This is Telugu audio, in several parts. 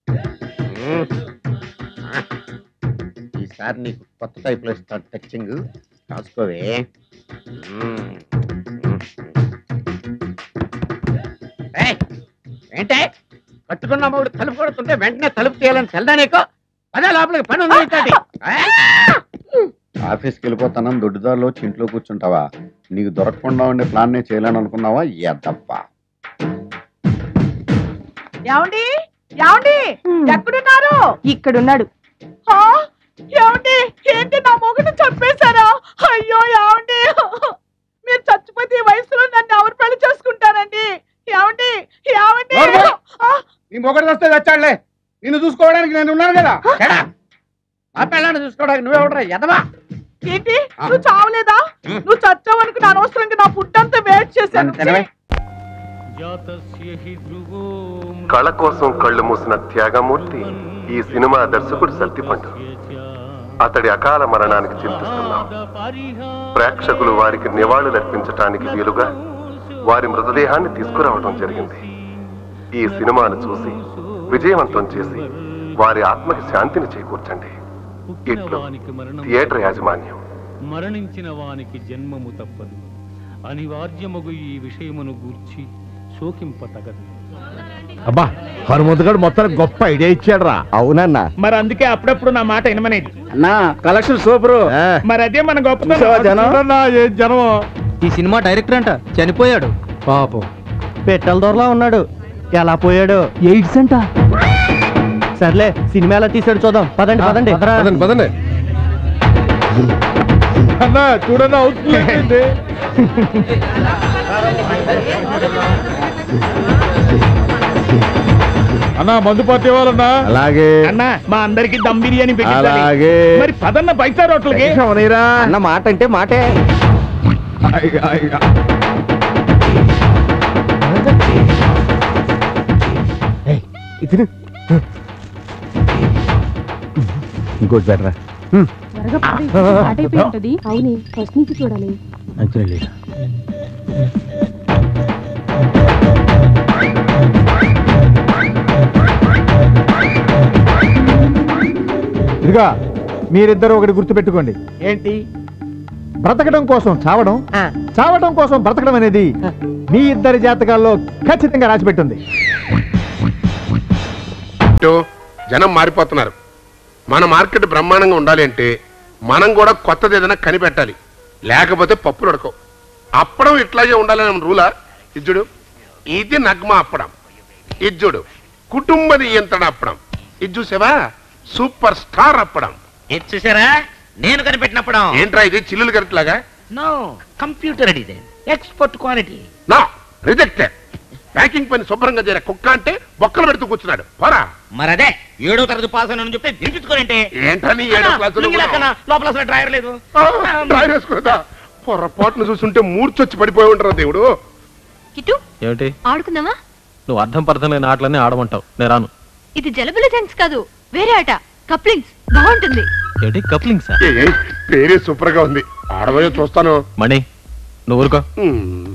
మ్మ్. ఆ. ఈసారి నీకు కొత్త టైప్లో ఇస్తాను టచ్చింగ్ రాసుకోవే మ్మ్. మ్మ్. ఏయ్, ఏంటే కట్టుకున్న మూడు తలుపు కొడుతుంటే వెంటనే తలుపు తీయాలని తెల్దా నీకు పదే లోపలికి పని ఉంది నీతోటి. ఏయ్! ఆఫీస్కి వెళ్ళిపోతానని దొడ్డిదారిలో వచ్చి ఇంట్లో కూర్చుంటావా నీకు దొరకకుండా ఉండే ప్లాన్ నేను చేయలేను అనుకున్నావా ఎద్దప్పా ఏమండి ఏమండి ఎక్కడున్నారు ఇక్కడున్నాడు ఆ? ఏమండి ఏంటి నా మొగుడు చంపేశారా అయ్యో ఏమండి మీరు చచ్చిపోతే ఈ వయసులో నన్ను ఎవరు పెళ్లి చేసుకుంటారండి ఏమండి ఏమండి నోర్మల్. ఆ, నీ మొగడు వస్తే వచ్చాడులే నిన్ను చూసుకోవడానికి నేను ఉన్నాను కదా చెడా. ఆ పిల్లాన్ని చూసుకోవడానికి నువ్వెవడరా ఎదవా ఏంటి నువ్వు చావలేదా ఉం. నువ్వు చచ్చావనుకుని అనవసరంగా నా ఫుడ్ అంతా వేస్ట్ చేశాను నన్ను తినవే కళ కోసం కళ్ళు మూసిన త్యాగమూర్తి ఈ సినిమా దర్శకుడు సత్తిపండు అతడి అకాల మరణానికి చింతిస్తున్నాం ప్రేక్షకులు వారికి నివాళులర్పించటానికి వీలుగా వారి మృతదేహాన్ని తీసుకురావడం జరిగింది ఈ సినిమాను చూసి విజయవంతం చేసి వారి ఆత్మకి శాంతిని చేకూర్చండి ఇట్లు థియేటర్ యాజమాన్యం మరణించిన వానికి జన్మము తప్పదు అనివార్యమగు ఈ విషయమును గూర్చి శోకింపతగదు అబ్బా హనుమంతుగాడు మొత్తానికి గొప్ప ఐడియా ఇచ్చాడు రా అవునన్నా మరి అందుకే అప్పుడప్పుడు నా మాట వినమనేది అన్నా కలెక్షన్ సూపరు మరి అదే మన చూసావా జనం? ఏం జనం ఈ సినిమా డైరెక్టర్ అంట చనిపోయాడు పాపం పెట్టెల దొరలా ఉన్నాడు ఎలా పోయాడు ఎయిడ్స్ అంట సర్లే సినిమా ఎలా తీసాడు చూద్దాం పదండి పదండి పదండి పదండి అన్నా చూడన్నా అవుతుంది అన్నా మందు పట్టే వాళ్ళన్నా అలాగే అన్న మా అందరికి దమ్ బిర్యానీ పెట్టించాలి అలాగే మరి పదన్న బయట రోట్లకి అన్న మాట అంటే మాటే ఇంకోటి బెటరా అవునే ఫస్ట్ నుంచి చూడాలి ఇదిగా మీరిద్దరు ఒకటి గుర్తుపెట్టుకోండి ఏంటి బ్రతకడం కోసం చావడం చావడం కోసం బ్రతకడం అనేది మీ ఇద్దరి జాతకాల్లో ఖచ్చితంగా రాసిపెట్టుంది ఇటు జనం మారిపోతున్నారు మన మార్కెట్ బ్రహ్మాండంగా ఉండాలి అంటే మనం కూడా కొత్తది ఏదైనా కనిపెట్టాలి లేకపోతే పప్పులు ఉడకవు అప్పడం ఇట్లాగే ఉండాలని రూలా ఇజ్జుడు ఇది నగ్మ అప్పడం ఇజ్జుడు కుటుంబ నియంత్రణ అప్పడం ఇది చూసావా సూపర్ స్టార్ అప్పడం ఇది చూసారా నేను కనిపెట్టినప్పుడు ఏంట్రా ఇది చిల్లులు కరెక్ట్లాగా no computer design expert quality నా రిజెక్టెడ్ ప్యాకింగ్ పని శుభ్రంగా చేరే కుక్క అంటే బొక్కలు పెడుతూ కూర్చున్నాడు పోరా మరదే ఏడో తరగతి పాస్ అని చెప్తే వినిపించుకోరంటే ఏంటని ఏడో క్లాసులో ఉన్నావు? లోపల అసలు డ్రైవర్ లేదు ఆ, డ్రైవర్ వేసుకున్నదా పొరపాటును చూస్తుంటే మూర్చొచ్చి పడిపోయి ఉంటారా దేవుడు కిట్టు ఏమిటి ఆడుకుందామా నువ్వు అర్థం పర్థం లేని ఆటలన్నీ ఆడమంటావు నేను రాను ఇది జలబుల సెన్స్ కాదు వేరే ఆట కప్లింగ్స్ బాగుంటుంది ఏంటి కప్లింగ్స్ ఏ, ఏ, పేరే సూపర్ గా ఉంది ఆడబోయే చూస్తాను మణి నువ్వు ఊరుకో ఉమ్,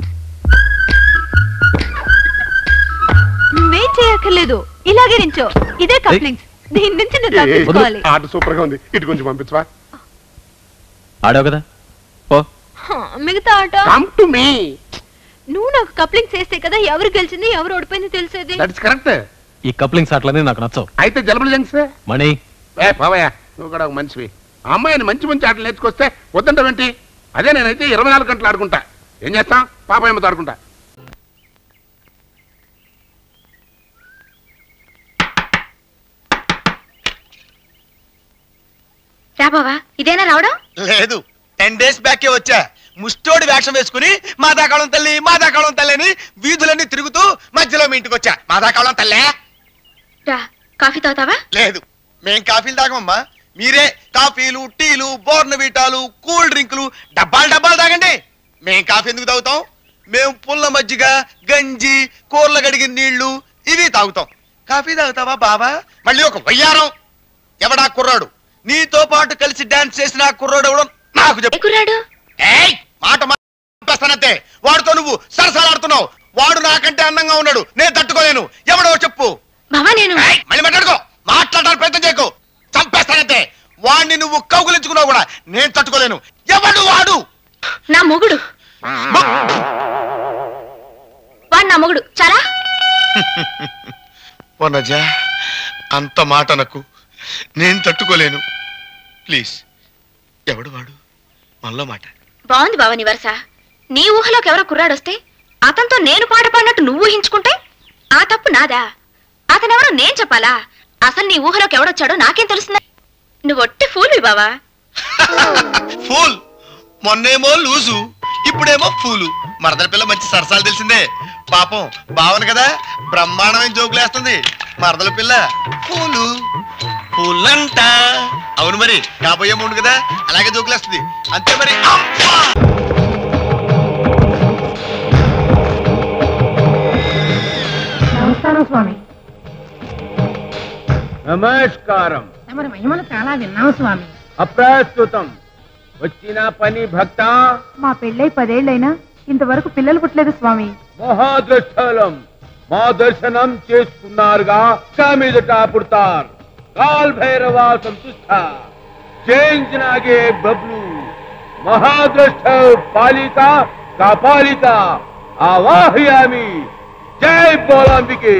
నువ్వేం చేయక్కర్లేదు ఇలాగే నించో ఇదే కప్లింగ్స్ దీని నుంచి నువ్వు ఏ, ఏ, తప్పించుకోవాలి ఆట సూపర్ గా ఉంది ఇటు కొంచెం పంపించవా ఆడావు కదా పో హ, మిగతా ఆట కమ్ టు మీ నువ్వు నాకు కప్లింగ్స్ వేస్తే కదా ఎవరు గెలిచింది ఎవరు ఓడిపోయింది తెలిసేది దట్స్ కరెక్ట్ ఈ కప్లింగ్స్ ఆటలన్నీ నాకు నచ్చవు అయితే జలబుల జంక్స్ మణి ఏ పోవయ్యా నువ్వు కూడా ఒక మనిషివి ఆ అమ్మాయిని మంచి మంచి ఆటలు నేర్చుకొస్తే వద్దంటావేంటి అదే నేనైతే ఇరవై నాలుగు గంటలు ఆడుకుంటా ఏం చేస్తాం పాప ఏమతో ఆడుకుంటా రా బావా ఇదేనా రావడం లేదు టెన్ డేస్ బ్యాకే వచ్చా ముష్టోడి వేషం వేసుకుని మాదాకాళం తల్లి మాదాకాళం తల్లి అని వీధులన్నీ తిరుగుతూ మధ్యలో మీ ఇంటికి వచ్చా మాదాకాళం తల్లే రా కాఫీ తాగుతావా లేదు మేం కాఫీలు తాగమమ్మా మీరే కాఫీలు టీలు బోర్నవీటాలు కూల్ డ్రింకులు డబ్బాలు డబ్బాలు తాగండి మేం కాఫీ ఎందుకు తాగుతాం మేము పుల్ల మజ్జిగ గంజి కూరల గడిగిన నీళ్లు ఇవి తాగుతాం కాఫీ తాగుతావా బావా మళ్ళీ ఒక వయ్యారం ఎవడా కుర్రాడు నీతో పాటు కలిసి డాన్స్ చేసిన ఆ కుర్రాడు ఎవడో నాకు చెప్పు కుర్రాడు ఏయ్ మాట మాట్లాస్తానంతే వాడితో నువ్వు సరసాలాడుతున్నావు వాడు నాకంటే అందంగా ఉన్నాడు నేను తట్టుకోలేను ఎవడో చెప్పు బావా నేను ఏయ్, మళ్ళీ మాట్లాడుకో నేను తట్టుకోలేను ఎవడు వాడు నా మొగుడు వాడు నా మొగుడు చాలా వనజ అంత మాట నాకు నేను తట్టుకోలేను ప్లీజ్ ఎవడు వాడు మనలో మాట బాగుంది బావ నీ వరస నీ ఊహలోకి ఎవరో కుర్రాడొస్తే అతనితో నేను పాట పాడినట్టు నువ్వు ఊహించుకుంటే ఆ తప్పు నాదా అతనెవరో నేను చెప్పాలా అసలు నీ ఊహలోకి ఎవడొచ్చాడో నాకేం తెలుస్తుంది నువ్వు ఒట్టి ఫూల్ బావా ఫూల్ మొన్నేమో లూజు ఇప్పుడేమో ఫూలు మరదల పిల్ల మంచి సరసాలు తెలిసిందే పాపం భావన కదా బ్రహ్మాండమైన జోకులేస్తుంది మరదల పిల్ల ఫూలు ఫూలంట అవును మరి కాబోయే ముందు కదా అలాగే జోకులేస్తుంది అంతే మరి అమ్మా! నమస్కారం స్వామి నమస్కారం తమరి మహిమలు చాలా విన్నాం స్వామి అప్రస్తుతం వచ్చిన పని భక్త మా పెళ్ళై పదేళ్లైనా ఇంతవరకు పిల్లలు పుట్టలేదు స్వామి మహాదృష్టలం మా దర్శనం చేసుకున్నారుగా మీదట పుడతారు కాల్ భైరవ సంతుష్ట చేంజ్ నాగే బబ్లు మహాదృష్ట పాలిక కాపాలిక ఆవాహయామి జై బోలాంబికే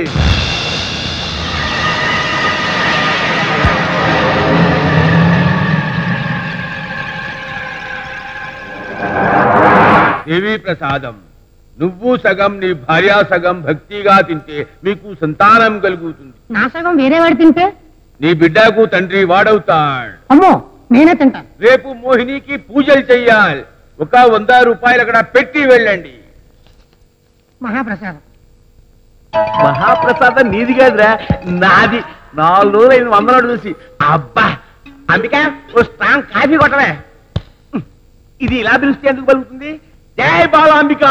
దేవి ప్రసాదం నువ్వు సగం నీ భార్య సగం భక్తిగా తింటే మీకు సంతానం కలుగుతుంది నా సగం వేరే వాడు తింటే నీ బిడ్డకు తండ్రి వాడవుతాడు అమ్మో నేనే తింటాను రేపు మోహినికి పూజలు చెయ్యాలి ఒక వంద రూపాయలు అక్కడ పెట్టి వెళ్ళండి మహాప్రసాదం మహాప్రసాదం నీది కాదురా నాది నాలుగు రోజులు ఐదు వందలు చూసి అబ్బా అందుకే ఓ స్ట్రాంగ్ కాఫీ కొట్టవే ఇది ఇలా పిలిస్తే ఎందుకు పలుకుతుంది జై బాలాంబిక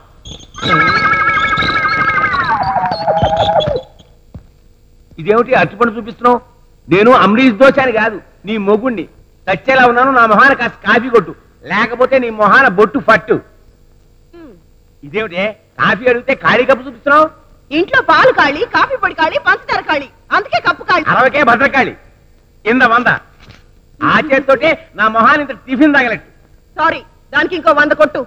ఇదేమిటి అరటిపండు చూపిస్తున్నావు నేను అమరీష్ దోశ అని కాదు నీ మొగుణ్ణి చచ్చేలా ఉన్నాను నా మొహాన కాస్త కాఫీ కొట్టు లేకపోతే నీ మొహాన బొట్టు పట్టు ఇదేమిటి కాఫీ అడిగితే ఖాళీ కప్పు చూపిస్తున్నావు ఇంట్లో పాలు కాళి కాఫీ పొడి కాళి పంచదార కాళి అందుకే కప్పు కాళి అరవకే భద్రకాళి ఇంద వంద ఆ చేతితోటే నా మొహాన్ని ఇంత టిఫిన్ తగలట్టు సారీ దానికి ఇంకో వంద కొట్టు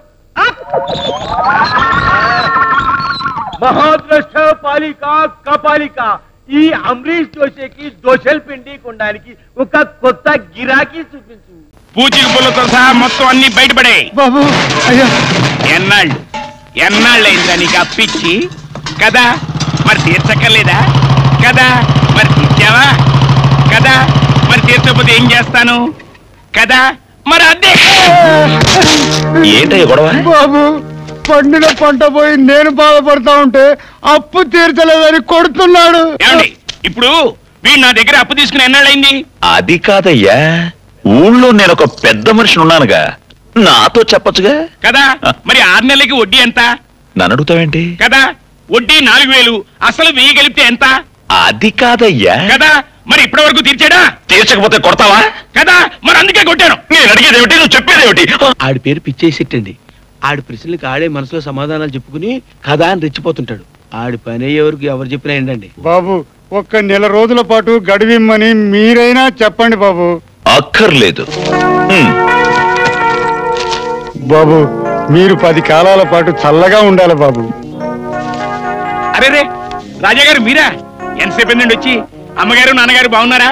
మహాద్రష్ట పాలిక కపాలిక ఈ అమరీష్ దోశకి దోశలు పిండి కొనడానికి ఒక కొత్త గిరాకీ చూపించు పూచిక పుల్లతో సహా మొత్తం అన్ని బయటపడే బాబు అయ్యా ఎన్నాళ్ళు ఎన్నాళ్ళైందా నీకు అప్పిచ్చి కదా మరి తీర్చక్కర్లేదా కదా మరి తీర్చావా కదా మరి తీర్చకపోతే ఏం చేస్తాను కదా మరి అదే ఏంటయ్య గొడవ బాబు పండిన పంట పోయి నేను బాధపడతా ఉంటే అప్పు తీర్చలేదని కొడుతున్నాడు ఏమండి ఇప్పుడు వీడు నా దగ్గర అప్పు తీసుకుని ఎన్నాళ్ళైంది అది కాదయ్యా ఊళ్ళో నేను ఒక పెద్ద మనిషిని ఉన్నానుగా నాతో చెప్పొచ్చుగా కదా మరి ఆరు నెలలకి వడ్డీ ఎంత నన్ను అడుగుతావేంటి కదా వడ్డీ నాలుగు వేలు అసలు వెయ్యి కలిపితే ఎంత అది కాదయ్యా కదా మరి ఇప్పటి వరకు తీర్చాడా తీర్చకపోతే కొడతావా కదా మరి అందుకే కొట్టాను నేను అడిగేది ఏమిటి నువ్వు చెప్పేదేమిటి ఆడి పేరు పిచ్చేసిట్టండి ఆడి ప్రశ్నలకు ఆడే మనసులో సమాధానాలు చెప్పుకుని కథ అని రెచ్చిపోతుంటాడు ఆడి పని ఎవరికి ఎవరు చెప్పినా ఏంటండి బాబు ఒక్క నెల రోజుల పాటు గడివిమ్మని మీరైనా చెప్పండి బాబు అక్కర్లేదు హ్మ్. బాబు మీరు పది కాలాల పాటు చల్లగా ఉండాలి బాబు అరే రే రాజా గారు మీరా ఎంతసేపు నుండి వచ్చి అమ్మగారు నాన్నగారు బాగున్నారా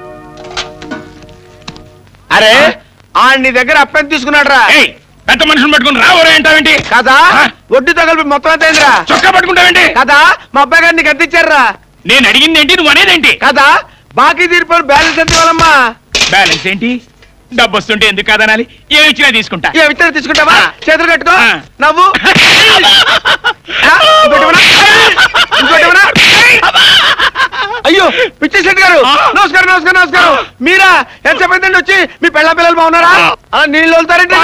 అరే ఆ నీ దగ్గర అప్పని తీసుకున్నాడు రా ఏయ్ పెద్ద మనుషులు పట్టుకుని రావరా అంటావేంటి కదా వడ్డీతో కలిపి మొత్తం ఎంత అయిందిరా చొక్కా పట్టుకుంటావేంటి కదా మా అబ్బాయి గారిని గద్దించారా నేను అడిగింది ఏంటి నువ్వు అనేదేంటి కదా బాకీ తీరిపోయిన బ్యాలెన్స్ ఎంత ఇవ్వాలమ్మా బ్యాలెన్స్ ఏంటి డబ్బు వస్తుంటే ఎందుకు కాదనాలి ఏమి ఇచ్చినా తీసుకుంటా ఏ విత్తనం తీసుకుంటావా చేతులు కట్టుకో ఆ. నవ్వు ఆ, ఇంకోటి ఇవ్వనా? ఇంకోటి ఇవ్వనా? అయ్యో పిచ్చేశెట్టి గారు నమస్కారం నమస్కారం నమస్కారం మీరా ఎంత చెప్పండి వచ్చి మీ పిల్ల పిల్లలు బాగున్నారా అలా నీళ్ళు వదులుతారేంటి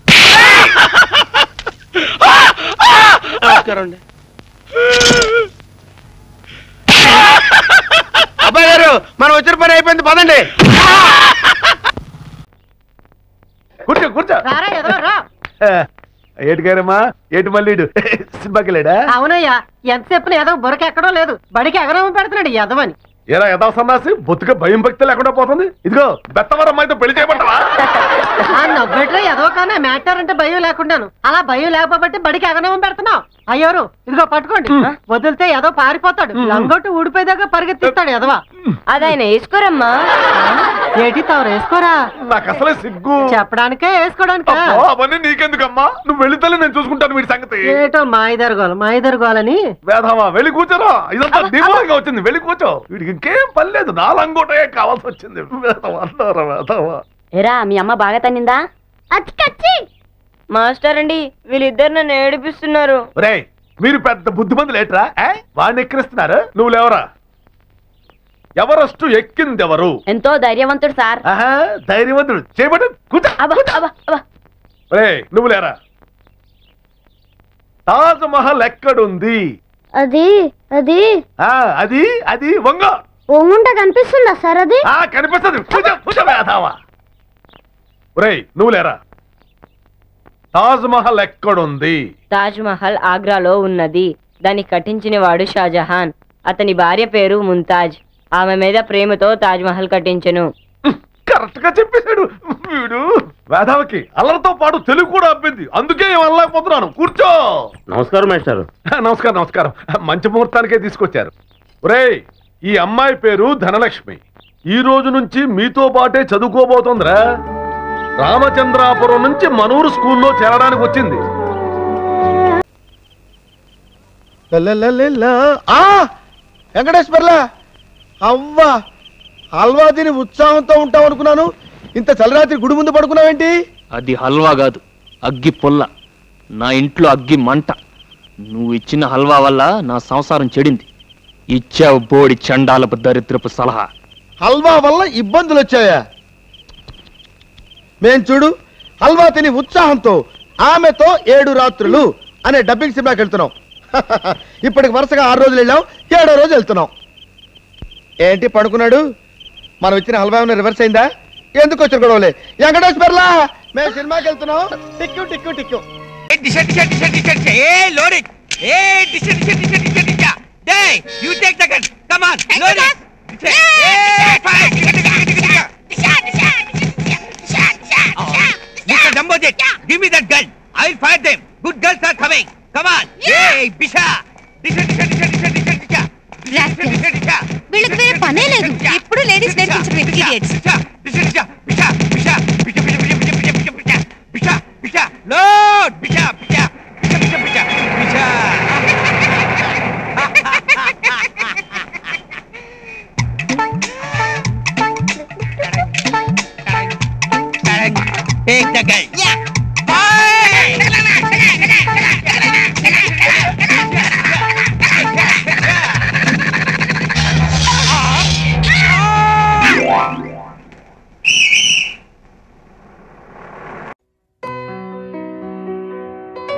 నమస్కారం అండి అబ్బాయి గారు మనం వచ్చిన పని అయిపోయింది పదండి కూర్చో కూర్చో రారా ఎదరా రా ఏటి గారమ్మా ఏటి మళ్ళీడు సినిమాకి లేడా అవునయ్యా ఎంతసేపు ఏదో బురక ఎక్కడో లేదు బడికి ఎగరవ పెడుతున్నాడు ఎదవని ఏరా యథా సన్నాసి బొత్తుగా భయం భక్తి లేకుండా పోతుంది ఇదిగో బెత్తవరం అమ్మాయితో పెళ్లి చేయమంటావా ఆ నవ్వెట్లో ఏదో కానీ మ్యాటర్ అంటే భయం లేకుండాను అలా భయం లేకపోతే బడికి ఎగనవం పెడుతున్నావు అయ్యోరు ఇదిగో పట్టుకోండి వదిలితే ఏదో పారిపోతాడు లంగొట్టు ఊడిపోయేదాకా పరిగెత్తిస్తాడు ఎదవా అదైనా వేసుకోరమ్మా ఏటి తవరు వేసుకోరా నాకు అసలే సిగ్గు చెప్పడానికే వేసుకోవడానికా అబ్బో, అవన్నీ నీకెందుకమ్మా నువ్వు వెళితే నేను చూసుకుంటాను వీడి సంగతి ఏటో మా ఇద్దరు గోల మా ఇద్దరు గోలని వేధవా వెళ్ళి కూర్చోరా ఇదంతా దిమాగా వచ్చింది వెళ్ళి కూర్చో వీడికి ఇంకేం పని లేదు నా లంగోటే కావాల్సి వచ్చింది వేధవా అన్నారా వేధవా ఎరా మీ అమ్మ బాగా తన్నిందా అచ్చి మాస్టర్ అండి వీళ్ళిద్దరు నన్ను ఏడిపిస్తున్నారు రే మీరు పెద్ద బుద్ధిమంతులు ఏట్రా ఏ? వాడిని ఎక్కిరిస్తున్నారు నువ్వు లేవరా ఎవరస్టు ఎక్కింది ఎవరు ఎంతో ధైర్యవంతుడు సార్ ఆహా ధైర్యవంతుడు చేయబడి కూర్చో రే నువ్వు లేరా తాజ్ మహల్ ఎక్కడుంది అది అది ఆ అది అది వంగ ఒంగుంట కనిపిస్తుందా సార్ అది ఆ కనిపిస్తుంది పూజ పూజ వేదావా ఒరేయ్ నువ్వు లేరా తాజ్ మహల్ ఎక్కడుంది తాజ్ మహల్ ఆగ్రాలో ఉన్నది దాన్ని కట్టించిన వాడు షాజహాన్ అతని భార్య పేరు ముంతాజ్ ఆమె మీద ప్రేమతో తాజ్ మహల్ కట్టించెను కరెక్ట్ గా చెప్పేశాడు వీడు వేదావకి అల్లరితో పాటు తెలుగు కూడా అబ్బింది అందుకే ఏం అనలేకపోతున్నాను కూర్చో నమస్కారం మేస్టారు నమస్కారం నమస్కారం మంచి ముహూర్తానికే తీసుకొచ్చారు ఒరేయ్ ఈ అమ్మాయి పేరు ధనలక్ష్మి ఈ రోజు నుంచి మీతో పాటే చదువుకోబోతోందిరా రామచంద్రాపురం నుంచి మనూరు స్కూల్లో చేరడానికి వచ్చింది ఆ వెంకటేశ్వర్లా అవ్వా హల్వా తిని ఉత్సాహంతో ఉంటావు అనుకున్నాను ఇంత చలరాత్రి గుడి ముందు పడుకున్నావేంటి అది హల్వా కాదు అగ్గి పొల్ల నా ఇంట్లో అగ్గి మంట నువ్వు ఇచ్చిన హల్వా వల్ల నా సంసారం చెడింది ఇచ్చావు బోడి చండాలపు దరిద్రపు సలహా హల్వా వల్ల ఇబ్బందులు వచ్చాయా మేం చూడు హల్వా తిని ఉత్సాహంతో ఆమెతో ఏడు రాత్రులు అనే డబ్బింగ్ సినిమాకి వెళ్తున్నాం ఇప్పటికి వరుసగా ఆరు రోజులు వెళ్ళాం ఏడో రోజు వెళ్తున్నాం ఏంటి పడుకున్నాడు మనం ఇచ్చిన హల్వా ఏమైనా రివర్స్ అయిందా ఎందుకు వచ్చిన గొడవలే వెంకటేశ్వర్లా మేము సినిమాకి వెళ్తున్నాం టిక్కు టిక్కు టిక్కు Hey, load it. Hey, disha, disha, disha, disha, disha. Hey, you take the gun. Come on, load it. Disha. Hey, fire. Disha, disha, disha, disha. Disha, disha, disha, disha. Mr. Dambojit, give me that gun. I'll fire them. Good girls are coming. Come on. Hey, Bisha. Disha, disha, disha, disha, disha, disha. Disha, disha, disha, disha. వీళ్ళకి వేరే పనే లేదు ఎప్పుడు లేడీస్ నేర్పించడం idiots. Load. Bisha, bisha. Bisha, bisha, bisha. Bisha. Take the gun. Yeah.